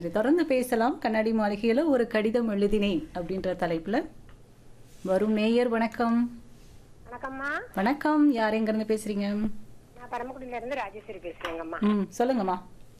இது தொடர்ந்து பேசலாம் கண்ணாடி மாளிகையில ஒரு கடிதம் எழுதினேன் அப்படின்ற தலைப்புல வரும் நேயர் வணக்கம் வணக்கம்மா வணக்கம் யார் எங்க இருந்து பேசுறீங்க நான் பரமக்குடியில இருந்து ராஜேஸ்வரி பேசுறேங்கம்மா ம் சொல்லுங்கம்மா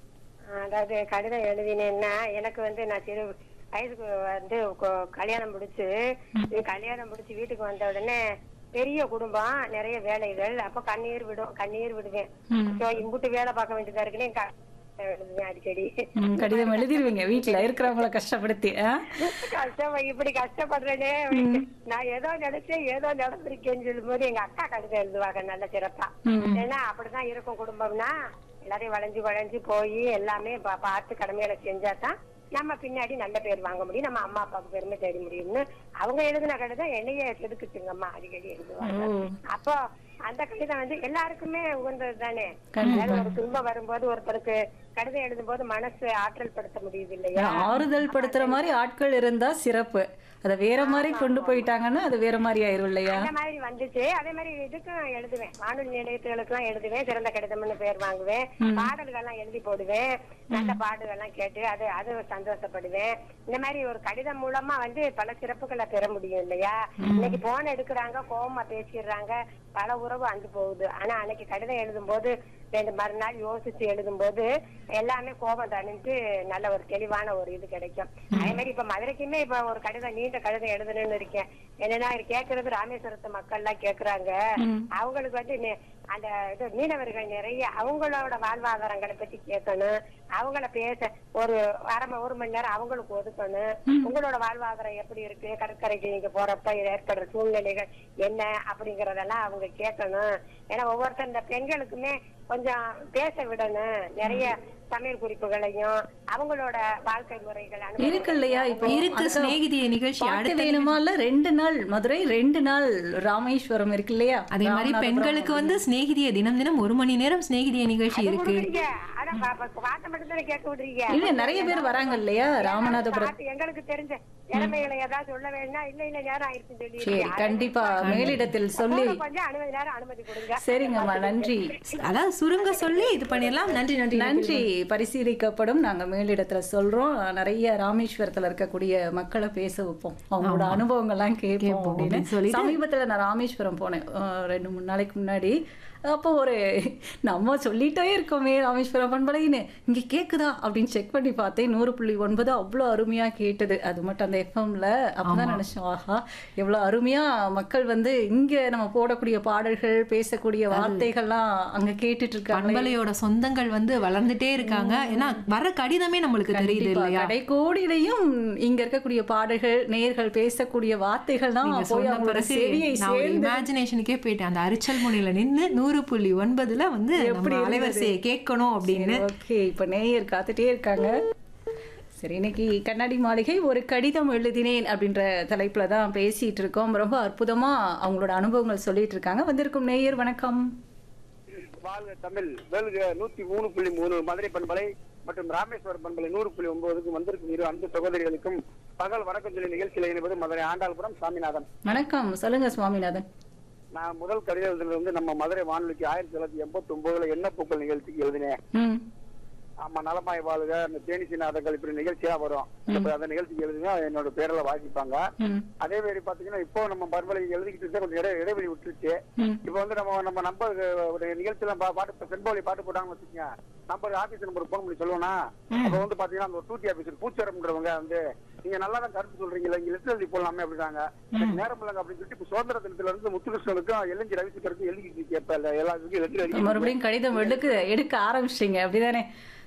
ஆஹ் அதாவது கடிதம் எழுதினேன்னா எனக்கு வந்து நான் சிறு வயசுக்கு வந்து கொ- கல்யாணம் முடிச்சு இது கல்யாணம் முடிச்சு வீட்டுக்கு வந்த உடனே பெரிய குடும்பம் நிறைய வேலைகள் அப்ப கண்ணீர் விடும் கண்ணீர் விடுவேன் So, இம்புட்டு வேலை பார்க்க வேண்டியதா இருக்குன்னு என் க- எழுதுவேன் அடிக்கடி ம், கடிதம் எழுதிருவீங்க வீட்டுல இருக்கிறவங்கள கஷ்டப்படுத்தி ஆ? கஷ்டம் இப்படி கஷ்டப்படுறேனே நான் ஏதோ நினைச்சேன் ஏதோ நடந்திருக்கேன்னு சொல்லும்போது எங்க அக்கா கடிதம் எழுதுவாங்க நல்ல சிறப்பா ம். ஏன்னா அப்படிதான் இருக்கும் குடும்பம்னா எல்லாரையும் வளைஞ்சு வளைஞ்சு போய் எல்லாமே பா- பார்த்து கடமைகளை செஞ்சாதான் நம்ம பின்னாடி நல்ல பேர் வாங்க முடியும் நம்ம அம்மா அப்பாவுக்கு பெருமை தேட முடியும்னு அவங்க எழுதின கடிதம் என்னைய செதுக்குச்சுங்கம்மா அடிக்கடி எழுதுவாங்க ஓ அப்போ அந்த கடிதம் வந்து எல்லாருக்குமே உகந்தது தானே கண்டிப்பா. அதாவது ஒரு துன்பம் வரும்போது ஒருத்தருக்கு கடிதம் எழுதும்போது மனசு ஆற்றல் படுத்த முடியுது இல்லையா ஆறுதல் படுத்துற மாதிரி ஆட்கள் இருந்தா சிறப்பு அதை வேற மாதிரி கொண்டு போயிட்டாங்கன்னா அது வேற மாதிரி ஆயிரும் இல்லையா அந்த மாதிரி வந்துச்சு அதே மாதிரி இதுக்கும் எழுதுவேன் வானொலி நிலையத்துகளுக்கு எல்லாம் எழுதுவேன் சிறந்த கடிதம்னு பேர் வாங்குவேன் பாடல்கள் எல்லாம் எழுதி போடுவேன் நல்ல பாடல்கள் எல்லாம் கேட்டு அது அது சந்தோஷப்படுவேன் இந்த மாதிரி ஒரு கடிதம் மூலமா வந்து பல சிறப்புகளை பெற முடியும் இல்லையா இன்னைக்கு போன் எடுக்கிறாங்க கோவமா பேசிடுறாங்க பல உறவு அந்து போகுது ஆனா அன்னைக்கு கடிதம் எழுதும் போது ரெண்டு மறுநாள் யோசிச்சு எழுதும் போது எல்லாமே கோபம் தணிஞ்சு நல்ல ஒரு தெளிவான ஒரு இது கிடைக்கும் அதே மாதிரி இப்ப மதுரைக்குமே இப்ப ஒரு கடிதம் நீண்ட கடிதம் எழுதணும்னு இருக்கேன் என்னன்னா இது கேக்குறது ராமேஸ்வரத்து மக்கள் எல்லாம் கேக்குறாங்க அவங்களுக்கு வந்து நெ- அந்த இது மீனவர்கள் நிறைய அவங்களோட வாழ்வாதாரங்களை பத்தி கேட்கணும் அவங்கள பேச ஒரு அரை ம- ஒரு மணி நேரம் அவங்களுக்கு ஒதுக்கணும் உங்களோட வாழ்வாதாரம் எப்படி இருக்கு கடற்கரைக்கு நீங்க போறப்ப ஏற்படுற சூழ்நிலைகள் என்ன அப்படிங்கறதெல்லாம் அவங்க கேட்கணும் ஏன்னா ஒவ்வொருத்தர் இந்த பெண்களுக்குமே கொஞ்சம் பேச விடணும் நிறைய சமையல் குறிப்புகளையும் அவங்களோட வாழ்க்கை முறைகள் அனுபவங்கள் இருக்கு இல்லையா இப்போ இருக்கு அதுக்கு சிநேகிதிய நிகழ்ச்சி பாட்டு அடுத்த வேணுமா இல்ல ரெண்டு நாள் மதுரை ரெண்டு நாள் ராமேஸ்வரம் இருக்கு இல்லையா அதே மாதிரி ராமநாதபுரம் பெண்களுக்கு வந்து சிநேகிதிய தினம் தினம் ஒரு மணி நேரம் சிநேகிதிய நிகழ்ச்சி இருக்கு கொடுக்குறீங்க. அதான் பா- பா- பாட்டை மட்டும் தானே கேட்க விடுறீங்க இல்ல நிறைய பேர் வராங்க இல்லையா ராமநாதபுரம் பாட்டு எங்களுக்கு தெரிஞ்ச திறமைகளை ஏதாவது சொல்ல வேணா இல்ல இல்ல நேரம் ஆயிடுச்சுன்னு சொல்லி சரி கண்டிப்பா மேலிடத்தில் சொல்லி கொஞ்சம் அனுமதி நேரம் அனுமதி கொடுங்க சரிங்கம்மா நன்றி அதாவது சுருங்க சொல்லி இது பண்ணிடலாம் நன்றி நன்றி நன்றி பரிசீலிக்கப்படும் நாங்க மேலிடத்துல சொல்றோம் நிறைய ராமேஸ்வரத்துல இருக்கக்கூடிய மக்களை பேச வைப்போம் அவங்களோட அனுபவங்கள்லாம் கேட்போம் கேட்போம் அப்படின்னு அப்படின்னு சொல்லிட்டு- சமீபத்துல நான் ராமேஸ்வரம் போனேன் அஹ் ரெண்டு மூணு நாளைக்கு முன்னாடி அப்போ ஒரு நம்ம சொல்லிட்டே இருக்கோமே ராமேஸ்வரம் பண்பலைன்னு இங்க கேக்குதா அப்படின்னு செக் பண்ணி பார்த்தேன் நூறு புள்ளி ஒன்பது அவ்வளோ அருமையா கேட்டது அது மட்டும் அந்த எஃப்எம்ல அப்பதான் நினைச்சோம் ஆஹா எவ்வளவு அருமையா மக்கள் வந்து இங்க நம்ம போடக்கூடிய பாடல்கள் பேசக்கூடிய வார்த்தைகள்லாம் அங்க கேட்டுட்டு இருக்காங்க பண்பலையோட சொந்தங்கள் வந்து வளர்ந்துட்டே இருக்காங்க ஏன்னா வர கடிதமே நம்மளுக்கு தெரியுது கண்டிப்பா. இல்லையா கடைக்கோடியிலையும் இங்க இருக்கக்கூடிய பாடல்கள் நேர்கள் பேசக்கூடிய வார்த்தைகள் தான் நீங்க போய் சொன்ன அவங்களோட பிறகு செவியை நான் ஒரு சேர்ந்து இமேஜினேஷனுக்கே போயிட்டேன் அந்த அரிச்சல் முனையில நின்னு நூறு புள்ளி ஒன்பதுல வந்து எப்படி நம்ம இருந்தது? அலைவரிசையை கேட்கணும் அப்படின்னு ஓகே இப்ப நேயர் காத்துட்டே இருக்காங்க சரி இன்னைக்கு கண்ணாடி மாளிகை ஒரு கடிதம் எழுதினேன் அப்படின்ற தலைப்புல தான் பேசிட்டு இருக்கோம் ரொம்ப அற்புதமா அவங்களோட அனுபவங்கள் சொல்லிட்டு இருக்காங்க வந்திருக்கும் நேயர் வணக்கம் வாழ்க தமிழ் வேல்க நூத்தி மூணு புள்ளி மூணு மதுரை பண்பலை மற்றும் ராமேஸ்வரம் பண்பலை நூறு புள்ளி ஒன்பதுக்கு வந்திருக்கும் இரு அன்பு சகோதரிகளுக்கும் பகல் வணக்கம் சொல்லி நிகழ்ச்சியில் இணைவது மதுரை ஆண்டாள்புரம் சாமிநாதன் வணக்கம் சொல்லுங்க சுவாமிநாதன் நான் முதல் கடிதத்தில் வந்து நம்ம மதுரை வானொலிக்கு ஆயிரத்தி தொள்ளாயிரத்தி எண்பத்தி ஒன்பதுல என்ன பூக்கள் நிகழ்ச்சிக்கு எழுதினேன் ம் ஆமா நலமாய் வாழ்க அந்த தேனிசி நாதங்கள் இப்படி நிகழ்ச்சியா வரும் இப்ப அந்த நிகழ்ச்சிக்கு எழுதினா என்னோட பேரில் வாசிப்பாங்க ம் அதே மாதிரி பாத்தீங்கன்னா இப்போ நம்ம பண்பலை எழுதிக்கிட்டு இருந்தா கொஞ்சம் இடை இடைவெளி விட்டுருச்சு ம் இப்ப வந்து நம்ம நம்ம நம்பர் ஒரு நிகழ்ச்சியில பா- பாட்டு இப்ப செண்பவழி பாட்டு போட்டாங்கன்னு வச்சுக்கோங்க நம்பர் ஆபீஸ் நம்பர் போன் பண்ணி சொல்லுவோம்னா அப்ப வந்து பாத்தீங்கன்னா அந்த டூட்டி ஆபீசர் பூச்சரம்ன்றவங்க வந்து நீங்க நல்லா தான் கருத்து சொல்றீங்களா இங்க லெட்டர் எழுதி போடலாமே அப்படின்னாங்க எனக்கு நேரம் இல்லைங்க அப்படின்னு சொல்லிட்டு இப்ப சுதந்திர தினத்துல இருந்து முத்துகிருஷ்ணனுக்கும் எல்எஞ்சி ரவிசங்கருக்கும் எழுதி கேட்ப எல்லாத்துக்கும் லெட்டர் எழுதி மறுபடியும் கடிதம் எடுக்க எடுக்க ஆரம்பிச்சிட்டீங்க அப்படிதானே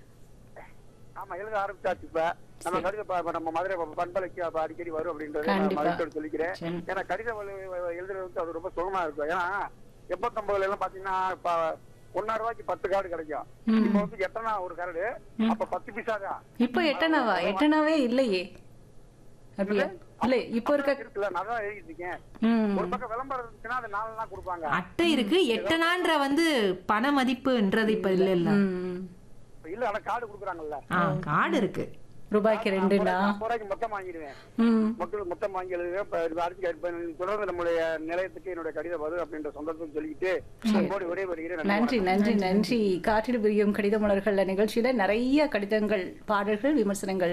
ஆமா எழுத ஆரம்பிச்சாச்சு இப்ப நம்ம கடிதம் ப- நம்ம மதுரை ப- பண்பலைக்கு அப்ப அடிக்கடி வரும் அப்படின்றத நான் கண்டிப்பா. மகிழ்ச்சியோட சொல்லிக்கிறேன் சரி. ஏன்னா கடிதம் எழு- எழுதுறது வந்து அது ரொம்ப சுகமா இருக்கும் ஏன்னா எண்பத்தொன்பதுல எல்லாம் பாத்தீங்கன்னா இப்ப ஒன்னா ரூபாய்க்கு பத்து கார்டு கிடைக்கும் இப்ப வந்து எட்டனா ஒரு கார்டு அப்ப பத்து பைசா தான் இப்போ எட்டனாவா எட்டனாவே இல்லையே அப்படியா இல்ல இப்போ இருக்க இருக்குல்ல நான் தான் எழுதிட்டு இருக்கேன் ம் ஒரு பக்கம் விளம்பரம் இருந்துச்சுன்னா அது நாலு நாள் கொடுப்பாங்க அட்டை இருக்கு எட்டனான்ற வந்து பண மதிப்புன்றது இப்ப இல்ல இல்ல ம். இப்ப இல்ல ஆனா கார்டு கொடுக்குறாங்கல்ல ஆ கார்டு இருக்கு ரூபாய்க்கு ரெண்டுண்ணா ஐம்பது ரூபாய்க்கு மொத்தம் வாங்கிடுவேன் ம் மக்கள் மொத்தம் வாங்கி எழுதுவேன் இப்ப இது அடுத்து இப்ப தொடர்ந்து நம்முடைய நிலையத்துக்கு என்னுடைய கடிதம் வரும் அப்படின்ற சந்தோஷம் சொல்லிக்கிட்டு அன்போடு ஒரே வருகிறேன் நன்றி நன்றி நன்றி காற்றில் விரியும் கடித மலர்கள் நிகழ்ச்சியில நிறைய கடிதங்கள் பாடல்கள் விமர்சனங்கள்